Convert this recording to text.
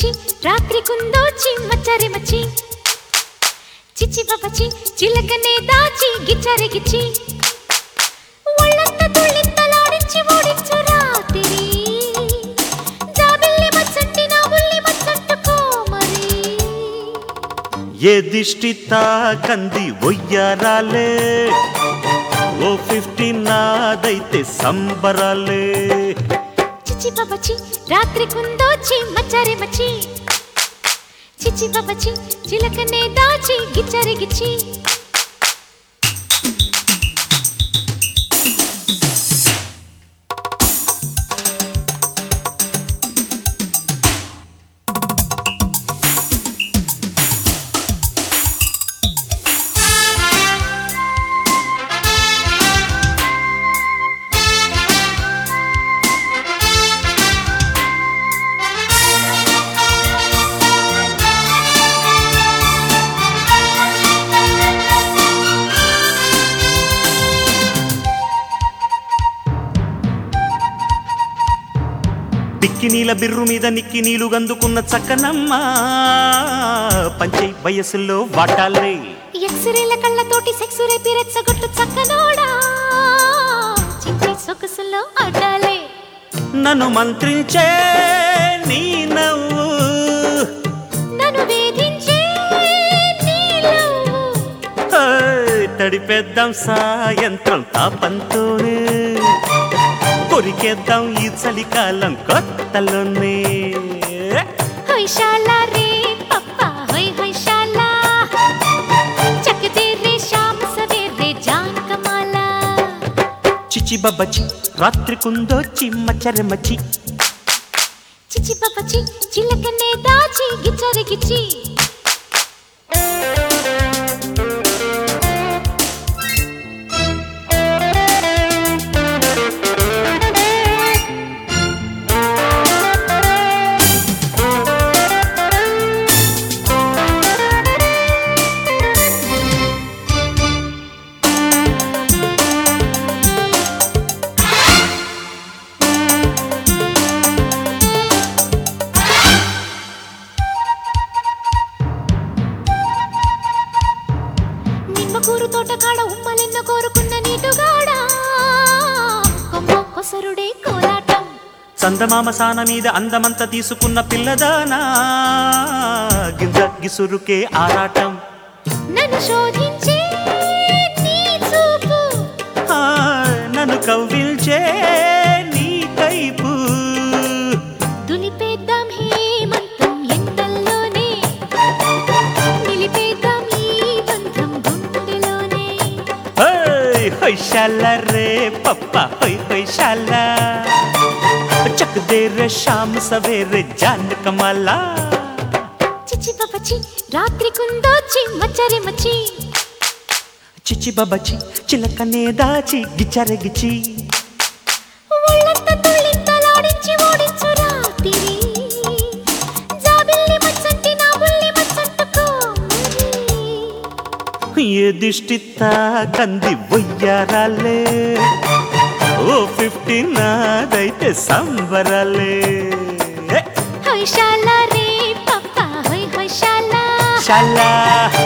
బబచి రాత్రి కుందోచి మచ్చరి మచ్చి చిచి బబచి చిలకనే దాచి గిచ్చరి గిచ్చి ఒళ్ళంత తుళ్ళింతలాడించి ఓడించు రాత్రి జాబిల్లి మచ్చంటి నా ఉల్లి మచ్చంటుకో మరి ఏ దిష్టి తాకంది ఒయ్యారాలే ఓ ఫిఫ్టీ నాదైతే సంబరాలే చిచి బబచి రాత్రి కుందోచి మచ్చరి మచ్చి చిచి బబచి చిలకనే దాచి గిచ్చరి గిచ్చి పిక్కి నీల బిర్రు మీద నిక్కి నీలు గందుకున్న చక్కనమ్మ పంచై వయసులో వాటాలే ఎక్స్రేల కళ్ళతోటి సెక్స్ రేపి రెచ్చగొట్టు చక్కనోడా చించి సొగసులో అడ్డాలే నన్ను మంత్రించే నీ నవ్వు నన్ను వేధించే నీలో హేయ్, తడిపేద్దాం సాయంత్రం తాపంతోనే కొరికేద్దాం ఈ చలికాలం కొత్తలోనే హొయ్శాలా రే పప్పా హొయ్ హొయ్శాలా చకదే రే శామ్ సవేరే జాన్ కమాలా చిచి బబ్బచి రాత్రి కుందోచి మచ్చరి మచ్చి చిచి పపచి చిలకనే దాచి గిచ్చరి గిచ్చి నిమ్మకూరు తోట కాడ ఉమ్మలెన్న కోరుకున్న నీటుగాడా కొమ్మ కొసరుడే కోలాటం చందమామ సాన మీద అందమంత తీసుకున్న పిల్లదానా గింజ గిసురుకే ఆరాటం నన్ను శోధించే నీ చూపు ఆ, నన్ను కవ్విల్చే నీ కైపు దులిపేద్దాం హేమంతం ఎండల్లోనే నిలిపేద్దాం ఈ బంధం గుండెలోనే హోయ్ హొయ్శాల రే పప్ప హొయ్ హొయ్శాల చక్ దే రే శామ్ సవేరే జాన్ కమలా చిచి పపచి రాత్రి కుందోచి మచ్చరి మచ్చి చిచి బబచి చిలకనే దాచి గిచ్చరె గిచి ఒళ్ళంతా తుళ్ళింతలాడించి ఓడించు రాత్రి జాబిల్లి మచ్చంటి నా ఉల్లి మచ్చంటుకో మరి ఏ దిష్టి తాకంది ఒయ్యారాలే ఓ ఫిఫ్టీ నాదైతే సంబరాలే హొయ్శాలా రే పప్పా హొయ్ హొయ్శాలా శాలా